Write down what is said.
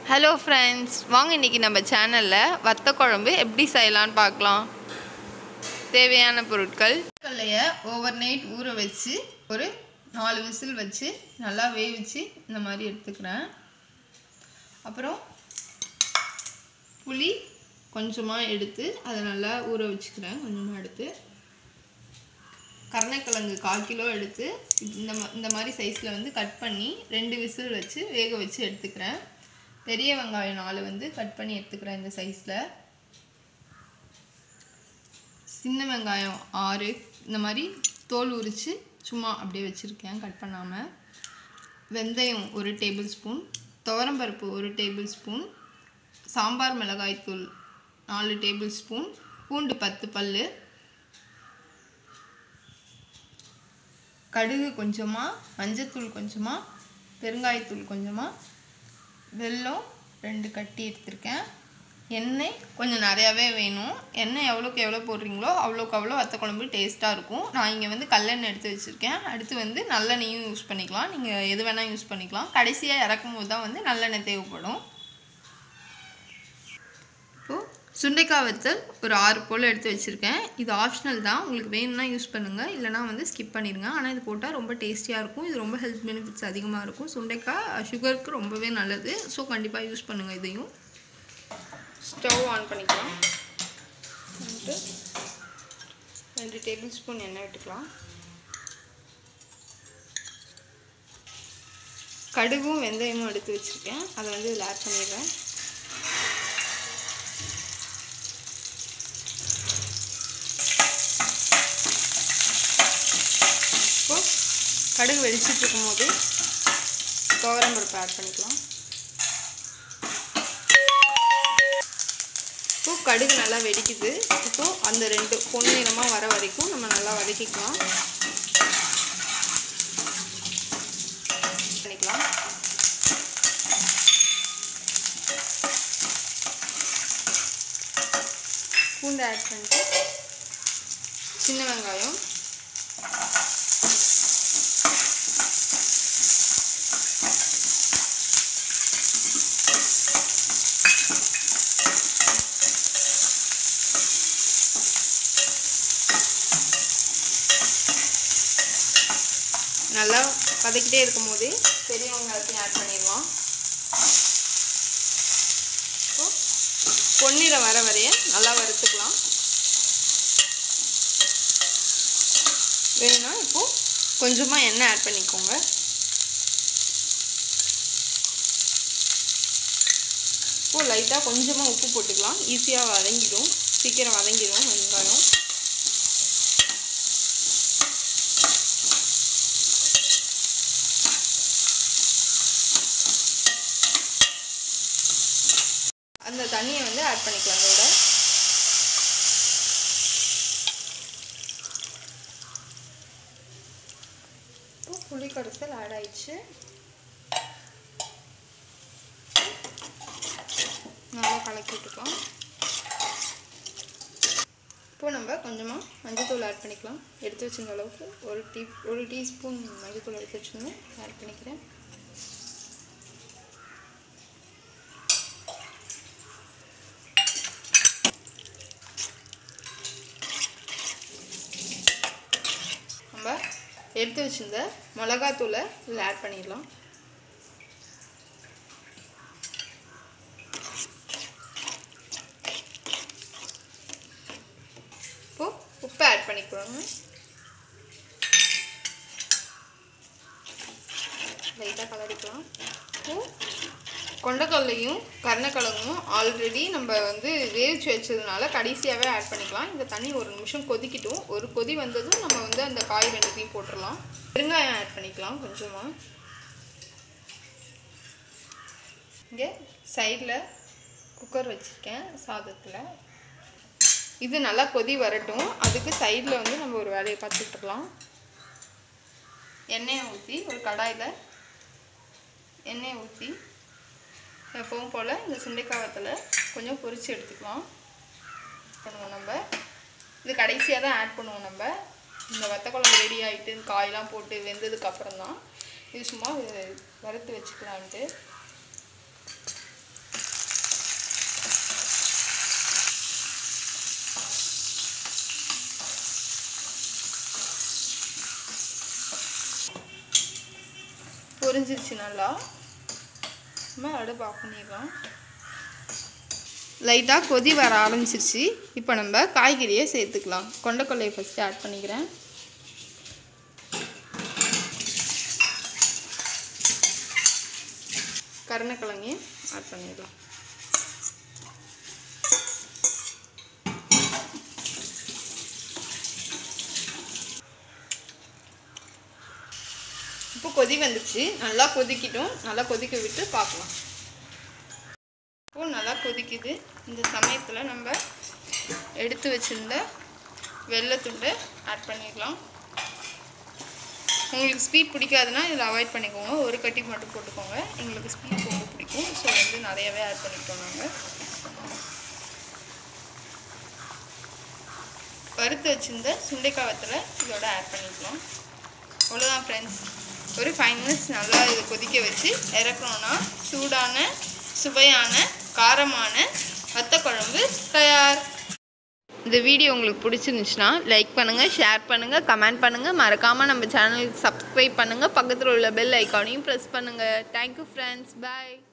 hello friends வாங்க இன்றைக்கி நம்ம சேனலில் வத்த குழம்பு எப்படி செய்யலான்னு பார்க்கலாம் தேவையான பொருட்கள் கடலையை ஓவர் நைட் ஊற வச்சு ஒரு நாலு விசில் வச்சு நல்லா வேவிச்சு இந்த மாதிரி எடுத்துக்கிறேன் அப்புறம் புளி கொஞ்சமாக எடுத்து அதை நல்லா ஊற வச்சுக்கிறேன் கொஞ்சமாக எடுத்து கருணைக்கிழங்கு கால் கிலோ எடுத்து இந்த மா இந்த மாதிரி சைஸில் வந்து கட் பண்ணி ரெண்டு விசில் வச்சு வேக வச்சு எடுத்துக்கிறேன் பெரிய வெங்காயம் நாலு வந்து கட் பண்ணி எடுத்துக்கிறேன் இந்த சைஸில் சின்ன வெங்காயம் ஆறு இந்த மாதிரி தோல் உரித்து சும்மா அப்படியே வச்சுருக்கேன் கட் பண்ணாமல் வெந்தயம் ஒரு டேபிள் ஸ்பூன் துவரம்பருப்பு ஒரு டேபிள் ஸ்பூன் சாம்பார் மிளகாய்த்தூள் நாலு டேபிள் ஸ்பூன் பூண்டு பத்து பல் கடுகு கொஞ்சமாக மஞ்சத்தூள் கொஞ்சமாக பெருங்காயத்தூள் கொஞ்சமாக வெல்லம் ரெண்டு கட்டி எடுத்திருக்கேன் எண்ணெய் கொஞ்சம் நிறையாவே வேணும் எண்ணெய் எவ்வளோக்கு எவ்வளோ போடுறீங்களோ அவ்வளோக்கு அவ்வளோ வத்த குழம்பு டேஸ்ட்டாக இருக்கும் நான் இங்கே வந்து கல்லெண்ணெய் எடுத்து வச்சுருக்கேன் அடுத்து வந்து நல்லெண்ணெயும் யூஸ் பண்ணிக்கலாம் நீங்கள் எது வேணால் யூஸ் பண்ணிக்கலாம் கடைசியாக இறக்கும் போது தான் வந்து நல்லெண்ணெய் தேவைப்படும் இப்போது சுண்டைக்காய் வத்தல் ஒரு ஆறு போல் எடுத்து வச்சுருக்கேன் இது ஆப்ஷனல் தான் உங்களுக்கு வேணும்னா யூஸ் பண்ணுங்கள் இல்லைனா வந்து ஸ்கிப் பண்ணிடுங்க ஆனால் இது போட்டால் ரொம்ப டேஸ்டியாக இருக்கும் இது ரொம்ப ஹெல்த் பெனிஃபிட்ஸ் அதிகமாக இருக்கும் சுண்டைக்காய் சுகருக்கு ரொம்பவே நல்லது ஸோ கண்டிப்பாக யூஸ் பண்ணுங்கள் இதையும் ஸ்டவ் ஆன் பண்ணிக்கலாம் வந்துட்டு ரெண்டு டேபிள் ஸ்பூன் எண்ணெய் விட்டுக்கலாம் கடுகும் வெந்தயமும் எடுத்து வச்சுருக்கேன் அதை வந்து இதில் ஆட் பண்ணிடுறேன் இப்போது கடுகு வெடிச்சிட்டு இருக்கும்போது துவரம் பருப்பு ஆட் பண்ணிக்கலாம் இப்போ கடுகு நல்லா வெடிக்குது இப்போ அந்த ரெண்டு பொன்னிறமாக வர வரைக்கும் நம்ம நல்லா வதக்கிக்கலாம் பண்ணிக்கலாம் பூண்டு ஆட் பண்ணிட்டு சின்ன வெங்காயம் நல்லா வதக்கிட்டே இருக்கும் போது பெரிய வெங்காயத்தையும் ஆட் பண்ணிடுவோம் இப்போ பொன்னிறம் வர வரைய நல்லா வறுத்துக்கலாம் வேணும்னா இப்போது கொஞ்சமாக எண்ணெய் ஆட் பண்ணிக்கோங்க இப்போது லைட்டாக கொஞ்சமாக உப்பு போட்டுக்கலாம் ஈஸியாக வதங்கிடும் சீக்கிரம் வதங்கிடும் வெங்காயம் அந்த தண்ணியை வந்து ஆட் பண்ணிக்கலாம் இதோட இப்போ புளி கரைசல் ஆட் ஆயிடுச்சு நல்லா கலக்கி விட்டுக்கலாம் இப்போ நம்ம கொஞ்சமாக மஞ்சத்தூள் ஆட் பண்ணிக்கலாம் எடுத்து வச்சிருந்த அளவுக்கு ஒரு டீ ஒரு டீஸ்பூன் மஞ்சத்தூள் எடுத்து வச்சுருந்தேன் ஆட் பண்ணிக்கிறேன் நம்ம எடுத்து வச்சிருந்த மிளகாத்தூளை இதில் ஆட் பண்ணிடலாம் இப்போது உப்பை ஆட் பண்ணிக்கிறோங்க லைட்டாக கலரிக்கலாம் இப்போது கொண்டக்கல்லையும் கருணக்கிழங்கும் ஆல்ரெடி நம்ம வந்து வேவிச்சு வச்சதுனால கடைசியாகவே ஆட் பண்ணிக்கலாம் இந்த தண்ணி ஒரு நிமிஷம் கொதிக்கட்டும் ஒரு கொதி வந்ததும் நம்ம வந்து அந்த காய் ரெண்டுத்தையும் போட்டுடலாம் பெருங்காயம் ஆட் பண்ணிக்கலாம் கொஞ்சமாக இங்கே சைடில் குக்கர் வச்சுருக்கேன் சாதத்தில் இது நல்லா கொதி வரட்டும் அதுக்கு சைடில் வந்து நம்ம ஒரு வேலையை பார்த்துட்டுருக்கலாம் எண்ணெயை ஊற்றி ஒரு கடாயில் எண்ணெயை ஊற்றி எப்பவும் போல் இந்த சுண்டைக்காய் வத்தலை கொஞ்சம் பொரித்து எடுத்துக்கலாம் பண்ணுவோம் நம்ம இது கடைசியாக தான் ஆட் பண்ணுவோம் நம்ம இந்த வத்த குழம்பு ரெடி ஆகிட்டு காயெலாம் போட்டு வெந்ததுக்கு அப்புறம் தான் இது சும்மா இது வறுத்து வச்சுக்கலான்ட்டு கொதிச்சிருச்சு நல்லா நம்ம அடுப்பு ஆஃப் பண்ணிடலாம் லைட்டாக கொதி வர ஆரம்பிச்சிருச்சு இப்போ நம்ம காய்கறியை சேர்த்துக்கலாம் கொண்டைக்கொல்லையை ஃபஸ்ட்டு ஆட் பண்ணிக்கிறேன் கருணக்கிழங்கையும் ஆட் பண்ணிடலாம் இப்போ கொதி வந்துச்சு நல்லா கொதிக்கிட்டும் நல்லா கொதிக்க விட்டு பார்க்கலாம் இப்போ நல்லா கொதிக்குது இந்த சமயத்தில் நம்ம எடுத்து வச்சிருந்த வெள்ளத்துண்டை ஆட் பண்ணிடலாம் உங்களுக்கு ஸ்வீட் பிடிக்காதுன்னா இதில் அவாய்ட் பண்ணிக்கோங்க ஒரு கட்டி மட்டும் போட்டுக்கோங்க எங்களுக்கு ஸ்வீட் ரொம்ப பிடிக்கும் ஸோ வந்து நிறையவே ஆட் பண்ணிக்கிட்டோம் நாங்கள் வறுத்து வச்சிருந்த சுண்டைக்காய் வத்தலை இதோட ஆட் பண்ணிக்கலாம் அவ்வளோதான் ஃப்ரெண்ட்ஸ் ஒரு ஃபைவ் மினிட்ஸ் நல்லா இதை கொதிக்க வச்சு இறக்கணுன்னா சூடான சுவையான காரமான வத்த குழம்பு தயார் இந்த வீடியோ உங்களுக்கு பிடிச்சிருந்துச்சுன்னா லைக் பண்ணுங்கள் ஷேர் பண்ணுங்கள் கமெண்ட் பண்ணுங்கள் மறக்காமல் நம்ம சேனலுக்கு சப்ஸ்கிரைப் பண்ணுங்கள் பக்கத்தில் உள்ள பெல் ஐக்கானையும் ப்ரெஸ் பண்ணுங்கள் தேங்க்யூ ஃப்ரெண்ட்ஸ் பாய்